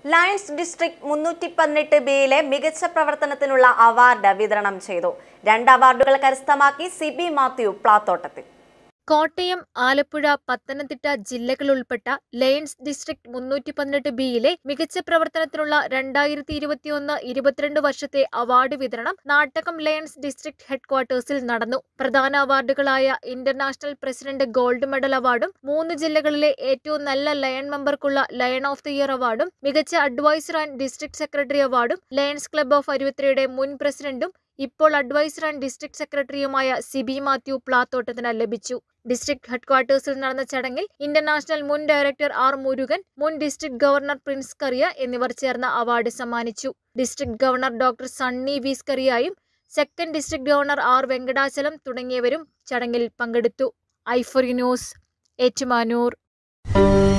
lions district മുന്നൂറ്റി പതിനെട്ട് ബിയിലെ മികച്ച പ്രവർത്തനത്തിനുള്ള അവാർഡ് വിതരണം ചെയ്തു രണ്ട് അവാർഡുകൾ കരസ്ഥമാക്കി സിബി മാത്യു പ്ലാത്തോട്ടത്തിൽ കോട്ടയം ആലപ്പുഴ പത്തനംതിട്ട ജില്ലകൾ ഉൾപ്പെട്ട ലയൺസ് ഡിസ്ട്രിക്ട് മുന്നൂറ്റി പതിനെട്ട് ബിയിലെ മികച്ച പ്രവർത്തനത്തിനുള്ള രണ്ടായിരത്തി ഇരുപത്തിയൊന്ന് ഇരുപത്തിരണ്ട് വർഷത്തെ അവാർഡ് വിതരണം നാട്ടകം ലയൺസ് ഡിസ്ട്രിക്ട് ഹെഡ്ക്വാർട്ടേഴ്സിൽ നടന്നു പ്രധാന അവാർഡുകളായ ഇന്റർനാഷണൽ പ്രസിഡന്റ് ഗോൾഡ് മെഡൽ അവാർഡും മൂന്ന് ജില്ലകളിലെ ഏറ്റവും നല്ല ലയൺ മെമ്പർക്കുള്ള ലയൺ ഓഫ് ദി ഇയർ അവാർഡും മികച്ച അഡ്വൈസർ ആൻഡ് ഡിസ്ട്രിക്ട് സെക്രട്ടറി അവാർഡും ലയൺസ് ക്ലബ്ബ് ഓഫ് അരുവത്രയുടെ മുൻ പ്രസിഡന്റും ഇപ്പോൾ അഡ്വൈസർ ആൻഡ് ഡിസ്ട്രിക്ട് സെക്രട്ടറിയുമായ സിബി മാത്യു പ്ലാത്തോട്ടത്തിന് ലഭിച്ചു ഡിസ്ട്രിക്ട് ഹെഡ്ക്വാർട്ടേഴ്സിൽ നടന്ന ചടങ്ങിൽ ഇന്റർനാഷണൽ മുൻ ഡയറക്ടർ ആർ മുരുകൻ മുൻ ഡിസ്ട്രിക്ട് ഗവർണർ പ്രിൻസ് കറിയ എന്നിവർ ചേർന്ന അവാർഡ് സമ്മാനിച്ചു district governor doctor Sunny V സ്കറിയായും second district governor R Venkatachalam തുടങ്ങിയവരും ചടങ്ങിൽ പങ്കെടുത്തു ഐഫറി ന്യൂസ് ഏറ്റുമാനൂർ